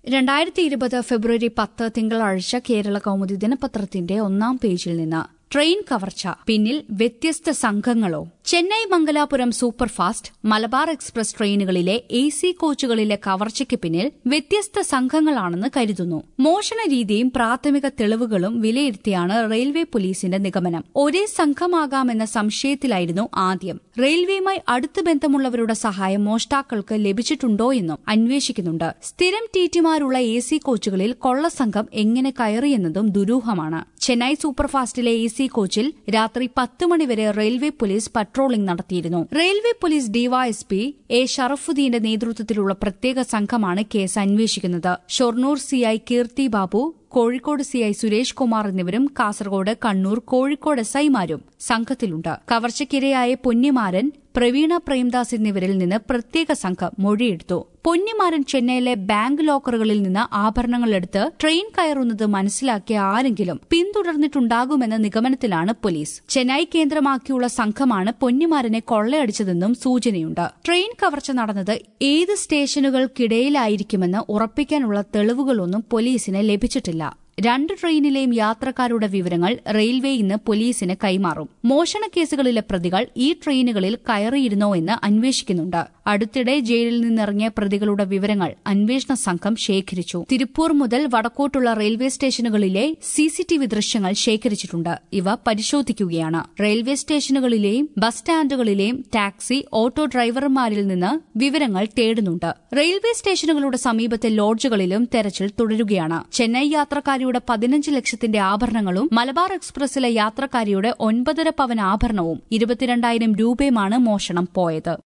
രണ്ടായിരത്തി ഇരുപത് ഫെബ്രുവരി പത്ത് തിങ്കളാഴ്ച കേരള കൗമുദി ദിനപത്രത്തിന്റെ ഒന്നാം പേജിൽ നിന്ന് ട്രെയിൻ കവർച്ച പിന്നിൽ വ്യത്യസ്ത സംഘങ്ങളോ ചെന്നൈ മംഗലാപുരം സൂപ്പർഫാസ്റ്റ് മലബാർ എക്സ്പ്രസ് ട്രെയിനുകളിലെ എ സി കോച്ചുകളിലെ കവർച്ചയ്ക്ക് പിന്നിൽ വ്യത്യസ്ത സംഘങ്ങളാണെന്ന് കരുതുന്നു മോഷണ രീതിയും പ്രാഥമിക തെളിവുകളും വിലയിരുത്തിയാണ് റെയിൽവേ പോലീസിന്റെ നിഗമനം ഒരേ സംഘമാകാമെന്ന സംശയത്തിലായിരുന്നു ആദ്യം റെയിൽവേയുമായി അടുത്ത ബന്ധമുള്ളവരുടെ സഹായം മോഷ്ടാക്കൾക്ക് ലഭിച്ചിട്ടുണ്ടോ എന്നും അന്വേഷിക്കുന്നുണ്ട് സ്ഥിരം ടിറ്റിമാരുള്ള എ സി കോച്ചുകളിൽ കൊള്ളസംഘം എങ്ങനെ കയറിയെന്നതും ദുരൂഹമാണ് ചെന്നൈ സൂപ്പർഫാസ്റ്റിലെ എ സി കോച്ചിൽ രാത്രി പത്ത് മണിവരെ റെയിൽവേ പോലീസ് പട്രോളിംഗ് നടത്തിയിരുന്നു റെയിൽവേ പോലീസ് ഡിവൈഎസ്പി എ ഷറഫുദ്ദീന്റെ നേതൃത്വത്തിലുള്ള പ്രത്യേക സംഘമാണ് കേസ് അന്വേഷിക്കുന്നത് ഷൊർണൂർ സിഐ കീർത്തി ബാബു കോഴിക്കോട് സിഐ സുരേഷ് കുമാർ എന്നിവരും കാസർഗോഡ് കണ്ണൂർ കോഴിക്കോട് എസ്ഐമാരും സംഘത്തിലുണ്ട് കവർച്ചയ്ക്കിരയായ പൊന്നിമാരൻ പ്രവീണ പ്രേംദാസ് എന്നിവരിൽ നിന്ന് പ്രത്യേക സംഘം മൊഴിയെടുത്തു പൊന്നിമാരൻ ചെന്നൈയിലെ ബാങ്ക് ലോക്കറുകളിൽ നിന്ന് ആഭരണങ്ങൾ എടുത്ത് ട്രെയിൻ കയറുന്നത് മനസ്സിലാക്കിയ ആരെങ്കിലും പിന്തുടർന്നിട്ടുണ്ടാകുമെന്ന നിഗമനത്തിലാണ് പോലീസ് ചെന്നൈ കേന്ദ്രമാക്കിയുള്ള സംഘമാണ് പൊന്നിമാരനെ കൊള്ളയടിച്ചതെന്നും സൂചനയുണ്ട് ട്രെയിൻ കവർച്ച നടന്നത് ഏത് സ്റ്റേഷനുകൾക്കിടയിലായിരിക്കുമെന്ന് ഉറപ്പിക്കാനുള്ള തെളിവുകളൊന്നും പോലീസിന് ലഭിച്ചിട്ടില്ല രണ്ട് ട്രെയിനിലെയും യാത്രക്കാരുടെ വിവരങ്ങൾ റെയിൽവേ ഇന്ന് പോലീസിന് കൈമാറും മോഷണ കേസുകളിലെ പ്രതികൾ ഈ ട്രെയിനുകളിൽ കയറിയിരുന്നോ എന്ന് അന്വേഷിക്കുന്നുണ്ട് അടുത്തിടെ ജയിലിൽ നിന്നിറങ്ങിയ പ്രതികളുടെ വിവരങ്ങൾ അന്വേഷണ സംഘം ശേഖരിച്ചു തിരുപ്പൂർ മുതൽ വടക്കോട്ടുള്ള റെയിൽവേ സ്റ്റേഷനുകളിലെ സിസിടിവി ദൃശ്യങ്ങൾ ശേഖരിച്ചിട്ടുണ്ട് ഇവ പരിശോധിക്കുകയാണ് റെയിൽവേ സ്റ്റേഷനുകളിലെയും ബസ് സ്റ്റാൻഡുകളിലെയും ടാക്സി ഓട്ടോ ഡ്രൈവർമാരിൽ നിന്ന് വിവരങ്ങൾ തേടുന്നുണ്ട് റെയിൽവേ സ്റ്റേഷനുകളുടെ സമീപത്തെ ലോഡ്ജുകളിലും തെരച്ചിൽ തുടരുകയാണ് ചെന്നൈ യാത്രക്കാരുടെ പതിനഞ്ച് ലക്ഷത്തിന്റെ ആഭരണങ്ങളും മലബാർ എക്സ്പ്രസിലെ യാത്രക്കാരിയുടെ ഒൻപതര പവൻ ആഭരണവും ഇരുപത്തിരണ്ടായിരം രൂപയുമാണ് മോഷണം പോയത്